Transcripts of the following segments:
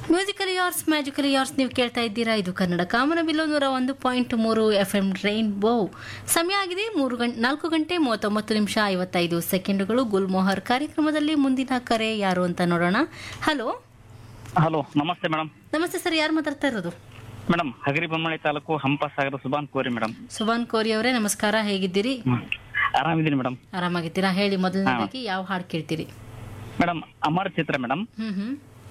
Musical ಯಾರ್ಸ್ magical ಯಾರ್ಸ್ ನೀವು ಕೇಳ್ತಾ ಇದ್ದೀರಾ ಇದು ಕನ್ನಡ ಕಾಮನ ಬಿಲ್ಲು ನೂರ ಒಂದು ಪಾಯಿಂಟ್ ಮೂರು ಎಫ್ ಎಂ ರೈನ್ಬೋ ಸಮಯ ಆಗಿದೆ ಮೂರು ಗಂಟೆ ನಾಲ್ಕು ಗಂಟೆ ಮೂವತ್ತೊಂಬತ್ತು ನಿಮಿಷ ಐವತ್ತೈದು ಸೆಕೆಂಡುಗಳು ಗುಲ್ಮೋಹರ್ ಕಾರ್ಯಕ್ರಮದಲ್ಲಿ ಮುಂದಿನ ಕರೆ ಯಾರು ಅಂತ ನೋಡೋಣ ಹಲೋ ಹಲೋ ನಮಸ್ತೆ ಮೇಡಮ್ ನಮಸ್ತೆ ಸರ್ ಯಾರು ಮಾತಾಡ್ತಾ ಇರೋದು ಮೇಡಮ್ ಹಗರಿ ಬೊಮ್ಮಳಿ ತಾಲೂಕು ಹಂಪಸಾಗರ ಸುಬಾನ್ ಕೋರಿ ಮೇಡಮ್ ಸುಭಾನ್ ಕೋರಿ ಅವರೇ ನಮಸ್ಕಾರ ಹೇಗಿದ್ದೀರಿ ಆರಾಮಿದ್ದೀನಿ ಮೇಡಮ್ ಆರಾಮಾಗಿದ್ದೀರಾ ಹೇಳಿ ಮೊದಲನೇದಾಗಿ ಯಾವ ಹಾಡು ಕೇಳ್ತೀರಿ ಮೇಡಮ್ ಅಮರ್ ಚಿತ್ರ madam hmm hmm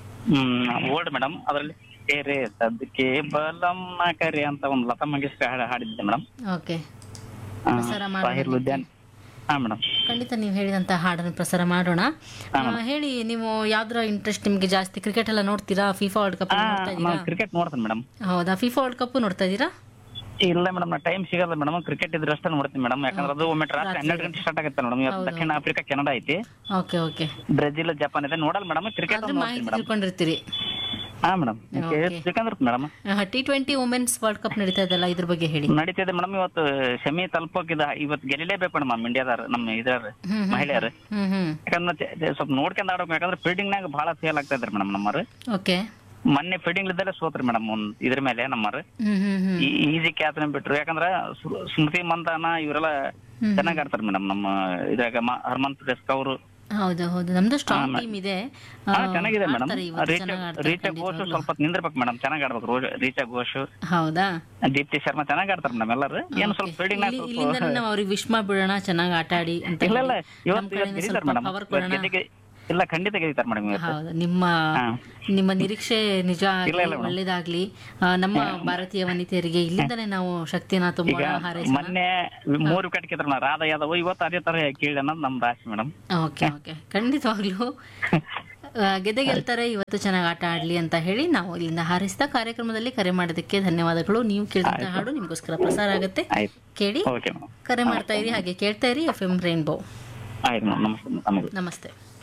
old madam ಅದರಲ್ಲಿ ಏರೆ ಸದ್ಕೆ ಬಲಮ್ಮ ಕರೆ ಅಂತ ಒಂದು ಲತಾ ಮಂಗೇಶ್ಕರ್ ಹಾಡು ಹಾಡಿದ್ದೆ ಮೇಡಮ್ ಓಕೆ ಪ್ರಸಾರ ಮಾಡೋಣ. ಸಾಹಿರ್ ಲುದ್ಯಾನ್ ಹಾ ಮೇಡಮ್ ಖಂಡಿತ ನೀವು ಹೇಳಿದಂತ ಹಾಡನ್ನು ಪ್ರಸಾರ ಮಾಡೋಣ ಆ, ಹೇಳಿ ನೀವು ಯಾವ್ದ್ರ ಇಂಟ್ರೆಸ್ಟ್ ನಿಮ್ಗೆ ಜಾಸ್ತಿ ಕ್ರಿಕೆಟ್ ಎಲ್ಲ ನೋಡ್ತೀರಾ ಫಿಫಾ ವರ್ಲ್ಡ್ ಕಪ್ ನೋಡ್ತಾ ಇದ್ದೀರಾ ನಾನು ಕ್ರಿಕೆಟ್ ನೋಡ್ತೇನೆ ಮೇಡಮ್ ಹೌದಾ ಫಿಫಾ ವರ್ಲ್ಡ್ ಕಪ್ ನೋಡ್ತಾ ಇದ್ದೀರಾ ಇಲ್ಲ ಮೇಡಮ್ ನಾ ಟೈಮ್ ಸಿಗಲ್ಲ ಮೇಡಮ್ ಕ್ರಿಕೆಟ್ ಇದ್ರೆ ಅಷ್ಟೇ ನೋಡ್ತೀನಿ ಮೇಡಮ್ ಯಾಕಂದ್ರೆ ಅದು ಒಮ್ಮೆ ರಾತ್ರಿ ಹನ್ನೆರಡು ಗಂಟೆ ಸ್ಟಾರ್ಟ್ ಆಗುತ್ತೆ ಮೇಡಮ್ ಇವತ್ತು ದಕ್ಷಿಣ ಆಫ್ರಿಕಾ ಕೆನಡಾ ಐತಿ ಓಕೆ ಓಕೆ ಬ್ರೆಜಿಲ್ ಜಪಾನ್ ಇದೆ ನೋಡಲ್ಲ ಮೇಡಮ್ ಕ್ರಿಕೆಟ್ ಆದ್ರೆ ಮಾಹಿತಿ ತಿಳ್ಕೊಂಡಿರ್ತೀರಿ ಹಾ ಮೇಡಮ್ ಸಿಕಂದ್ರ madam T twenty women's world cup ನಡೀತಾ ಇದೆಲ್ಲ ಇದ್ರ ಬಗ್ಗೆ ಹೇಳಿ ನಡೀತಿದೆ ಮೇಡಮ್ ಇವತ್ತು ಸೆಮಿ ತಲುಪೋಕಿದ ಇವತ್ತು ಗೆಲ್ಲಲೇಬೇಕು ಮೇಡಮ್ ಇಂಡಿಯಾದಾರ ನಮ್ಮ ಇದಾರ ಹ್ಮ್ ಮಹಿಳೆಯರು ಹ್ಮ್ ಹ್ಮ್ ಯಾಕಂದ್ರೆ ಮತ್ತೆ ಜ- ಸ್ವಲ್ಪ ನೋಡ್ಕೊಂಡ್ ಆಡ್ಬೇಕು ಯಾಕಂದ್ರೆ ಫೀಲ್ಡಿಂಗ್ ನಾಗ ಬಹಳ ಫೇಲ್ ಆಗ್ತಾ ಇದ್ರಿ ಮೇಡಮ್ ನಮ್ಮರು ಓಕೆ ಮೊನ್ನೆ ಫೀಲ್ಡಿಂಗ್ ಇದ್ದಲ್ಲೇ ಸೋತ್ರಿ ಮೇಡಮ್ ಒಂದ್ ಇದ್ರ ಮೇಲೆ ನಮ್ಮರು ಹ್ಮ್ ಹ್ಮ್ ಹ್ಮ್ ಈಸಿ ಕ್ಯಾಪ್ಟನ್ ಬಿಟ್ರು ಯಾಕಂದ್ರ ಸ್ಮೃ- ಸ್ಮೃತಿ ಮಂದನ ಇವರೆಲ್ಲ ಚೆನ್ನಾಗ್ ಆಡ್ತಾರೆ ಮೇಡಮ್ ನಮ್ಮ ಇದ್ರಾಗ ಮ- ಹರ್ಮನ್ ಪ್ರೇಸ್ಕ್ ಅವರು ಹೌದು ಹೌದು ನಮ್ದು ಸ್ಟ್ರಾಂಗ್ ಟೀಮ್ ಇದೆ ಆ, ಹಾ ಚೆನ್ನಾಗಿದೆ ಮೇಡಮ್ ಆಡ್ತಾರೆ ಇವತ್ತು ರೀಚಾ ಚೆನ್ನಾಗ್ ಆಡ್ತಾರೆ ರೀಚಾ ಘೋಷ್ ಖಂಡಿತವಾಗ್ಲೂ. ಸ್ವಲ್ಪ ಹೊತ್ತು ನಿಂದಿರ್ಬೇಕು ಮೇಡಮ್ ಚೆನ್ನಾಗ್ ಆಡ್ಬೇಕು ರೋಜ್ ರೀಚಾ ಘೋಷ್ ಹೌದಾ ದೀಪ್ತಿ ಶರ್ಮಾ ಚೆನ್ನಾಗ್ ಆಡ್ತಾರೆ ಮೇಡಮ್ ಎಲ್ಲರೂ ಏನು ಸ್ವಲ್ಪ ಫೀಲ್ಡಿಂಗ್ ನಾಗ ಇಲ್ಲಿ- ಸ್ವಲ್ಪ ಇಲ್ಲಿಂದ ನಾವು ಅವ್ರಿಗೆ ವಿಶ್ ಮಾಡ್ಬಿಡೋಣ ಚೆನ್ನಾಗಿ ಆಟ ಆಡಿ ಅಂತ ಇಲ್ಲ ಇಲ್ಲ ಹೇಳಿ. ಇವತ್ತು ನಮ್ ಇವತ್ತು ಕಡೆಯಿಂದ ಗೆದ್ದಿದ್ದಾರೆ ಸ್ವಲ್ಪ ಮೇಡಮ್ power ಕೊಡೋಣ ಇಲ್ಲ ಖಂಡಿತ ಗೆದ್ದಿದ್ದಾರೆ ಮೇಡಮ್ ಇವತ್ತು ಹೌದು ನಿಮ್ಮ ಹಾ. ನಿಮ್ಮ ನಿರೀಕ್ಷೆ ನಿಜ ಆಗ್ಲಿ, ಇಲ್ಲ, ಇಲ್ಲ, madam. ಒಳ್ಳೇದಾಗ್ಲಿ ಆ, ನಮ್ಮ ಭಾರತೀಯ ವನಿತೆಯರಿಗೆ ಇಲ್ಲಿಂದನೇ ನಾವು ಶಕ್ತಿನ ಈಗ ತುಂಬೋಣ ಹಾರೈಸೋಣ ಮೊನ್ನೆ ಮೂರು ವಿಕೆಟ್ ಗೆದ್ರ ರಾಧಾ ಯಾದವ್ ಇವತ್ತು ಅದೇ ತರ ಕೀಳ್ ಅನ್ನೋದು ನಮ್ದು ಆಸೆ ಮೇಡಮ್ ಓಕೆ ಓಕೆ ಖಂಡಿತವಾಗ್ಲೂ ಆ, ಗೆದ್ದೆ ಗೆಲ್ತಾರೆ ಇವತ್ತು ಚೆನ್ನಾಗಿ ಆಟ ಆಡ್ಲಿ ಅಂತ ಹೇಳಿ ನಾವು ಇಲ್ಲಿಂದ ಹಾರಿಸಿದ ಕಾರ್ಯಕ್ರಮದಲ್ಲಿ ಕರೆ ಮಾಡೋದಕ್ಕೆ ಧನ್ಯವಾದಗಳು ನೀವು ಕೇಳಿದಂತ ಹಾಡು ನಿಮ್ಗೋಸ್ಕರ ಪ್ರಸಾರ ಆಗುತ್ತೆ ಆಯ್ತು ಕೇಳಿ ಓಕೆ ಮೇಡಮ್ ಕರೆ ಮಾಡ್ತಾ ಇರಿ ಹಾಗೆ ಕೇಳ್ತಾ ಇರಿ ಎಫ್ ಎಂ ರೈನ್ಬೋ ಆಯ್ತು ಮೇಡಮ್ ನಮಸ್ತೆ ನಮಗೆ ನಮಸ್ತೆ